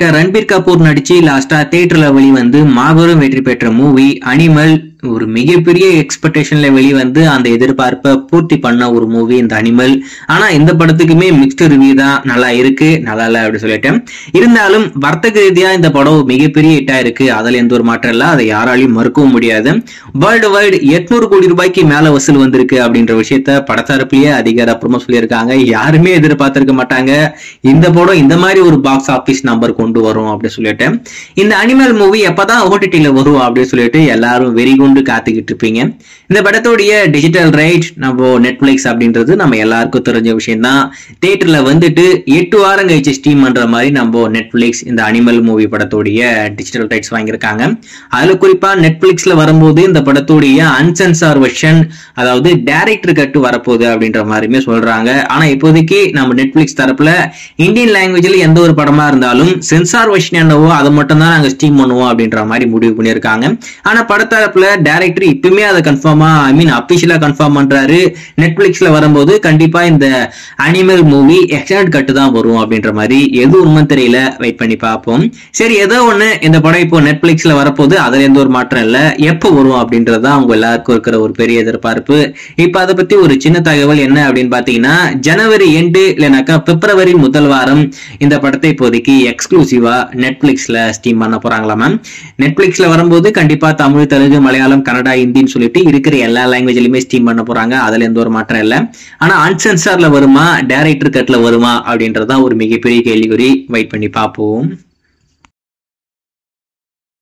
actor Ranbir Kapoor நடிச்சு லாஸ்டா தியேட்டர்ல வெளிவந்து மாபெரும் வெற்றி பெற்ற மூவி அனிமல் ஒரு மிகப்பெரிய எக்ஸ்பெக்டேஷன்ல வெளிவந்து அந்த எதிர்பார்ப்பை பூர்த்தி பண்ண ஒரு மூவி இந்த அனிமல் ஆனா இந்த படத்துக்குமே மிக்ஸ்டு ரிவ்யூ தான் நல்லா இருக்கு நல்லா இல்ல அப்படி சொல்லிட்டேன் இருந்தாலும் வர்த்தக ரீதியா இந்த படம் மிகப்பெரிய ஹிட்டா இருக்கு அதுல எந்த ஒரு மாற்றம் இல்ல அதை யாராலையும் மறுக்கவும் முடியாது வேர்ல்டு வைடு எட்நூறு கோடி ரூபாய்க்கு மேல வசூல் வந்திருக்கு அப்படின்ற விஷயத்த படத்தரப்புலயே அதிகாரப்பூர்வமா சொல்லியிருக்காங்க யாருமே எதிர்பார்த்திருக்க மாட்டாங்க இந்த படம் இந்த மாதிரி ஒரு பாக்ஸ் ஆபீஸ் நம்பர் கொண்டு வரும் அப்படின்னு சொல்லிட்டு இந்த அனிமல் மூவி எப்பதான் ஓடிடில வரும் அப்படின்னு சொல்லிட்டு எல்லாரும் வெறி கொண்டு காத்துக்கிட்டு இருப்பீங்க இந்த படத்தோடைய டிஜிட்டல் ரைட் நம்ம நெட்ஃபிளிக்ஸ் அப்படின்றது நம்ம எல்லாருக்கும் தெரிஞ்ச விஷயம் தான் தியேட்டர்ல வந்துட்டு எட்டு வாரம் கழிச்சு ஸ்டீம் பண்ற மாதிரி நம்ம நெட்ஃபிளிக்ஸ் இந்த அனிமல் மூவி படத்தோடைய டிஜிட்டல் ரைட்ஸ் வாங்கியிருக்காங்க அதுல குறிப்பா நெட்ஃபிளிக்ஸ்ல வரும்போது இந்த படத்தோடைய அன்சென்சார் வெர்ஷன் அதாவது டைரக்டர் கட்டு வரப்போகுது அப்படின்ற மாதிரியுமே சொல்றாங்க ஆனா இப்போதைக்கு நம்ம நெட்ஃபிளிக்ஸ் தரப்புல இந்தியன் லாங்குவேஜ்ல எந்த ஒரு படமா இருந்தாலும் சென்சார் வெர்ஷன் என்னவோ அதை மட்டும் தான் நாங்க ஸ்டீம் பண்ணுவோம் அப்படின்ற மாதிரி முடிவு பண்ணியிருக்காங்க ஆனா படத்தரப்புல டைரக்டர் இப்பவுமே அதை கன்ஃபார்மா ஐ மீன் அபிஷியலா கன்ஃபார்ம் பண்றாரு நெட்ஃபிளிக்ஸ்ல வரும்போது கண்டிப்பா இந்த அனிமல் மூவி எக்ஸ்டெண்ட் கட்டு தான் வரும் அப்படின்ற மாதிரி எது உண்மை தெரியல வெயிட் பண்ணி பார்ப்போம் சரி ஏதோ ஒண்ணு இந்த படம் இப்போ நெட்ஃபிளிக்ஸ்ல வரப்போகுது அதுல எந்த ஒரு மாற்றம் இல்ல எப்போ வரும் அப்படின்றது தான் அவங்க எல்லாருக்கும் இருக்கிற ஒரு பெரிய எதிர்பார்ப்பு இப்ப அதை பத்தி ஒரு சின்ன தகவல் என்ன அப்படின்னு பாத்தீங்கன்னா ஜனவரி எண்டு இல்லைனாக்கா பிப்ரவரி முதல் வாரம் இந்த படத்தை இப்போதைக்கு எக்ஸ்க்ளூசிவா நெட்ஃபிளிக்ஸ்ல ஸ்டீம் பண்ண போறாங்களா மேம் நெட்ஃபிளிக்ஸ்ல வரும்போது கண்டிப்பா தமிழ் தெலுங்கு மலையாளம் கன்னடா ஹிந்தின்னு சொல்லிட்டு இருக்கிற எல்லா லாங்குவேஜ்லயுமே ஸ்டீம் பண்ண போறாங்க அதுல எந்த ஒரு மாற்றம் இல்ல ஆனா அன்சென்சார்ல வருமா டைரக்டர் கட்ல வருமா அப்படின்றதுதான் ஒரு மிகப்பெரிய கேள்விக்குறி வெயிட் பண்ணி பார்ப்போம்